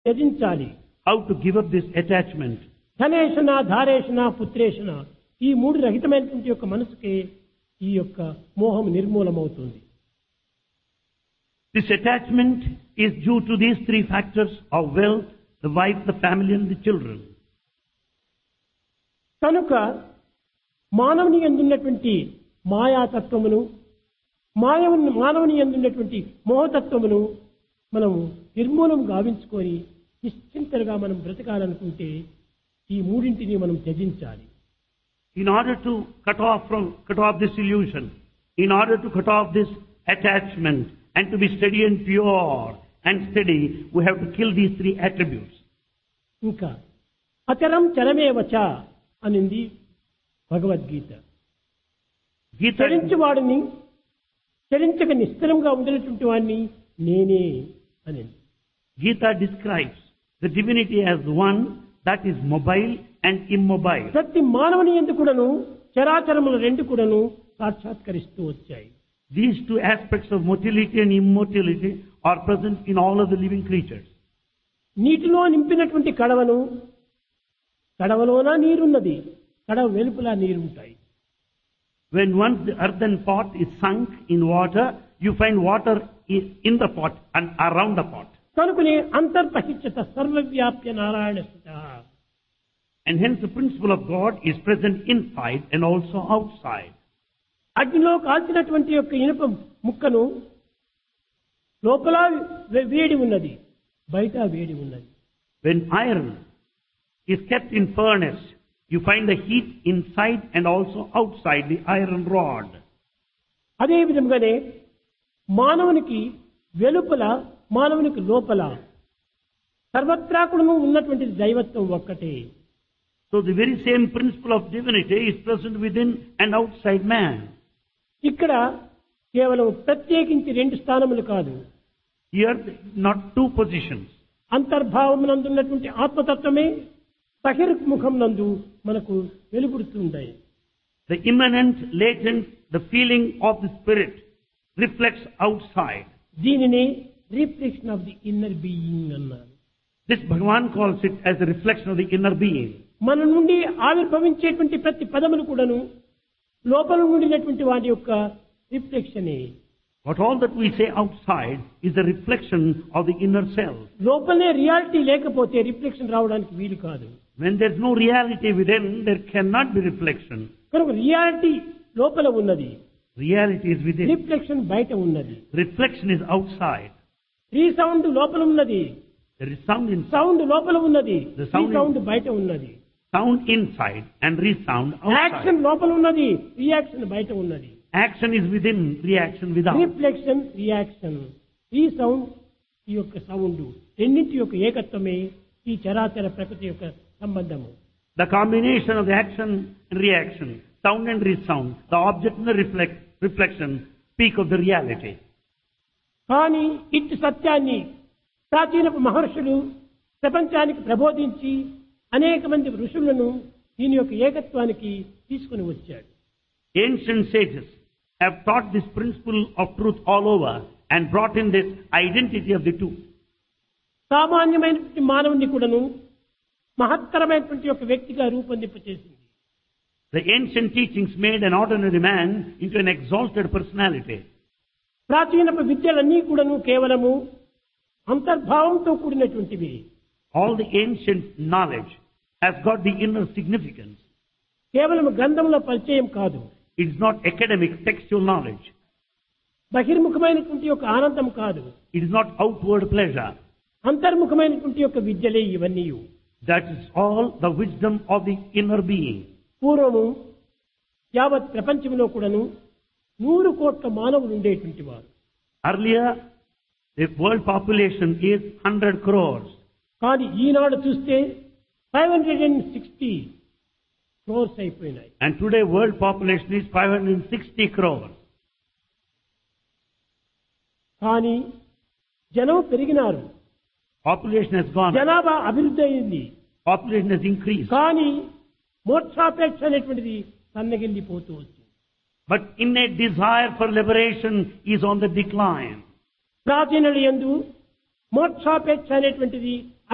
త్యజించాలి How to give up this attachment. ధనేషణ ధారేషణ పుత్రేషణ ఈ మూడు రహితమైనటువంటి యొక్క మనసుకే ఈ యొక్క మోహం నిర్మూలమవుతుంది This attachment is due to these three factors of wealth, the wife, the family, and the children. కనుక మానవుని ఎందున్నటువంటి మాయాతత్వమును మానవుని మానవుని ఎందున్నటువంటి మోహతత్వమును మనము నిర్మూలం గావించుకొని నిశ్చింతలుగా మనం బ్రతకాలనుకుంటే ఈ మూడింటిని మనం త్యజించాలి In order to cut off from, cut off this illusion, in order to cut off this attachment, and to be steady and pure and steady, we have to kill these three attributes. ఇంకా అచరం చరమే వచ అనింది Bhagavad Gita Gita, చరించి వాడిని చరించక నిశ్చలంగా ఉండినటువంటి వాడిని నేనే అనింది Gita describes the divinity as one that is mobile and immobile. ప్రతి మానవుని ఎందుకు కూడాను చరాచరములు రెండు కూడాను సాక్షాత్కరిస్తూ వచ్చాయి These two aspects of motility and immortality are present in all of the living creatures. నీటిలో నింపినటువంటి కడవను కడవలోన నీరున్నది కడవ వెలుపల నీరుంటాయి When once the earthen pot is sunk in water, you find water i- in the pot and around the pot. కనుకనే అంతర్బహిష్యత సర్వవ్యాప్య నారాయణ స్థిత And hence the principle of God is present inside and also outside. అగ్నిలో కాల్చినటువంటి యొక్క ఇనుప ముక్కను లోపల వే- వేడి ఉన్నది బయట వేడి ఉన్నది When iron is kept in furnace, you find the heat inside and also outside the iron rod. అదే విధంగానే మానవునికి వెలుపల మానవునికి లోపల సర్వత్రా కూడాను ఉన్నటువంటి దైవత్వం ఒక్కటే So the very same principle of divinity is present within and outside man. ఇక్కడ కేవలం ప్రత్యేకించి రెండు స్థానములు కాదు Here, not two positions. అంతర్భావమునందున్నటువంటి ఆత్మతత్వమే బహిర్ముఖం నందు మనకు వెలుగుడుతుంటాయి The immanent, latent, the feeling of the spirit reflects outside. దీనిని reflection of the inner being అన్నారు This Bhagavan calls it as a reflection of the inner being. మన నుండి ఆవిర్భవించేటువంటి ప్రతి పదములు కూడాను లోపల ఉండినటువంటి వాటి యొక్క రిఫ్లెక్షనే But all that we say outside is a reflection of the inner self. లోపలనే రియాలిటీ లేకపోతే రిఫ్లెక్షన్ రావడానికి వీలు కాదు When there's no reality within, there cannot be reflection. కనుక రియాలిటీ లోపల ఉన్నది Reality is within. రిఫ్లెక్షన్ బయట ఉన్నది Reflection is outside. రీసౌండ్ లోపల ఉన్నది There is sound inside, sound లోపల ఉన్నది The sound is- సౌండ్ బయట ఉన్నది sound inside and resound action outside. లోపల ఉన్నది రియాక్షన్ బయట ఉన్నది Action is within, reaction without. Reflection reaction ఈ సౌండ్ ఈ యొక్క సౌండ్ రెండింటి యొక్క ఏకత్వమే ఈ చరాచర ప్రకృతి యొక్క సంబంధము The combination of the action and reaction, sound and resound, the object and the reflect, reflection speak of the reality. కానీ ఇట్టి సత్యాన్ని ప్రాచీన మహర్షులు ప్రపంచానికి ప్రబోధించి అనేక మంది ఋషులను దీని యొక్క ఏకత్వానికి తీసుకుని వచ్చాడు Ancient sages have taught this principle of truth all over and brought in this identity of the two. సామాన్యమైనటువంటి మానవుని కూడాను మహత్తరమైనటువంటి ఒక వ్యక్తిగా రూపొందింపచేసింది The ancient teachings made an ordinary man into an exalted personality. ప్రాచీన విద్యలన్నీ కూడాను కేవలము అంతర్భావంతో కూడినటువంటివి All the ancient knowledge has got the inner significance. కేవలం గ్రంథంలో పరిచయం కాదు It is not academic, textual knowledge. బహిర్ముఖమైనటువంటి యొక్క ఆనందం కాదు It is not outward pleasure. అంతర్ముఖమైనటువంటి యొక్క విద్యలే ఇవన్నీ That is all the wisdom of the inner being. పూర్వము యావత్ ప్రపంచంలో కూడాను నూరు కోట్ల మానవులు ఉండేటువంటి వారు Earlier, the world population is 100 crores. కానీ ఈనాడు చూస్తే five hundred and sixty crores అయిపోయినాయి And today world population is 560 crores. కానీ జనం పెరిగినారు Population has gone up. జనాభా అభివృద్ధి అయింది Population has increased. కానీ మోక్షాపేక్ష అనేటువంటిది సన్నగిల్లిపోతూ వచ్చింది But innate desire for liberation is on the decline. ప్రాచీనులు ఎందు మోక్షాపేక్ష అనేటువంటిది